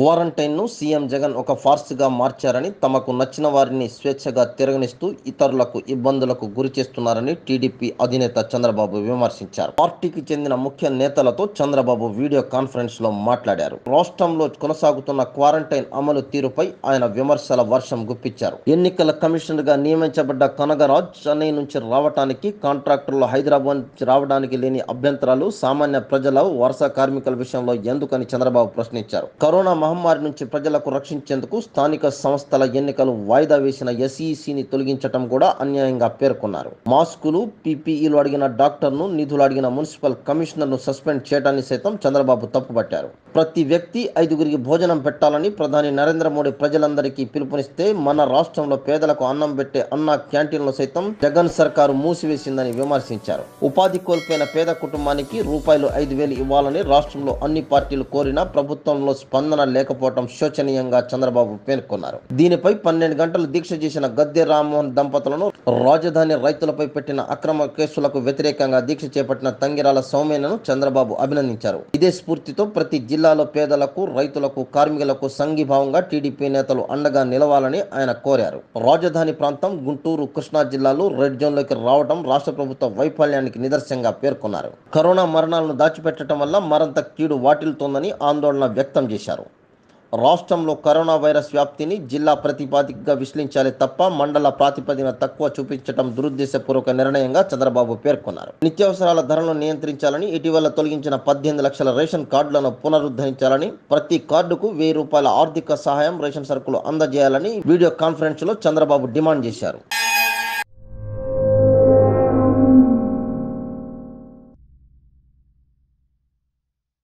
quarantine ను CM Jagan ఒక farce గా మార్చారని తమకు నచ్చిన వారిని స్వేచ్ఛగా తిరగనిస్తూ ఇతరులకు ఇబ్బందులకు గురి చేస్తున్నారని టీడీపీ అధినేత చంద్రబాబు విమర్శించారు పార్టీకి చెందిన ముఖ్య నేతలతో చంద్రబాబు వీడియో కాన్ఫరెన్స్ లో మాట్లాడారు రాష్ట్రంలో కొనసాగుతున్న క్వారంటైన్ అమలు తీరుపై ఆయన విమర్శల వర్షం గుప్పించారు ఎన్నికల కమిషనర్ గా నియమించబడ్డ కనగరాజ్ చెన్నై నుంచి రావటానికి కాంట్రాక్టర్లు హైదరాబాద్ నుంచి రావడానికి లేని అభ్యంతరాలు సామాన్య ప్రజల వరుస కార్మికుల విషయంలో ఎందుకని చంద్రబాబు ప్రశ్నించారు కరోనా మహమ్మారి నుంచి ప్రజలకు రక్షించేందుకు స్థానిక సంస్థల ఎన్నికలు వాయిదా వేసిన ఎస్ఈసిని తొలగించటం కూడా అన్యాయంగా పేర్కొన్నారు మాస్కులు పీపీఈలు అడిగిన డాక్టర్ను నిధులు అడిగిన మున్సిపల్ కమిషనర్ను సస్పెండ్ చేయడాన్ని సైతం చంద్రబాబు తప్పుపట్టారు ప్రతి వ్యక్తి ఐదుగురికి భోజనం పెట్టాలని ప్రధాని నరేంద్ర మోడీ ప్రజలందరికీ పిలుపునిస్తే మన రాష్ట్రంలో పేదలకు అన్నం పెట్టే అన్న క్యాంటీన్లు సైతం జగన్ సర్కారు మూసివేసిందని విమర్శించారు ఉపాధి కోల్పోయిన పేద కుటుంబానికి రూపాయలు ఐదు వేలు ఇవ్వాలని రాష్ట్రంలో అన్ని పార్టీలు కోరినా ప్రభుత్వంలో స్పందన లేకపోవడం శోచనీయంగా చంద్రబాబు పేర్కొన్నారు దీనిపై పన్నెండు గంటలు దీక్ష చేసిన గద్దె రామ్మోహన్ దంపతులను రాజధాని రైతులపై పెట్టిన అక్రమ కేసులకు వ్యతిరేకంగా దీక్ష చేపట్టిన తంగిరాల సౌమ్యను చంద్రబాబు అభినందించారు ఇదే స్ఫూర్తితో ప్రతి జిల్లాలో పేదలకు రైతులకు కార్మికులకు సంఘీభావంగా టీడీపీ నేతలు అండగా నిలవాలని ఆయన కోరారు రాజధాని ప్రాంతం గుంటూరు కృష్ణా జిల్లాలు రెడ్ జోన్లోకి రావడం రాష్ట్ర ప్రభుత్వ వైఫల్యానికి నిదర్శనంగా పేర్కొన్నారు కరోనా మరణాలను దాచిపెట్టడం వల్ల మరింత కీడు వాటిల్తోందని ఆందోళన వ్యక్తం చేశారు రాష్ట్రంలో కరోనా వైరస్ వ్యాప్తిని జిల్లా ప్రతిపాదికగా విశ్లేషించాలి తప్ప మండల ప్రాతిపదికన తక్కువ చూపించడం దురుద్దేశపూర్వక నిర్ణయంగా చంద్రబాబు పేర్కొన్నారు నిత్యావసరాల ధరలను నియంత్రించాలని ఇటీవల తొలగించిన పద్దెనిమిది లక్షల రేషన్ కార్డులను పునరుద్ధరించాలని ప్రతి కార్డుకు వెయ్యి రూపాయల ఆర్థిక సహాయం రేషన్ సరుకులు అందజేయాలని వీడియో కాన్ఫరెన్స్ లో చంద్రబాబు డిమాండ్ చేశారు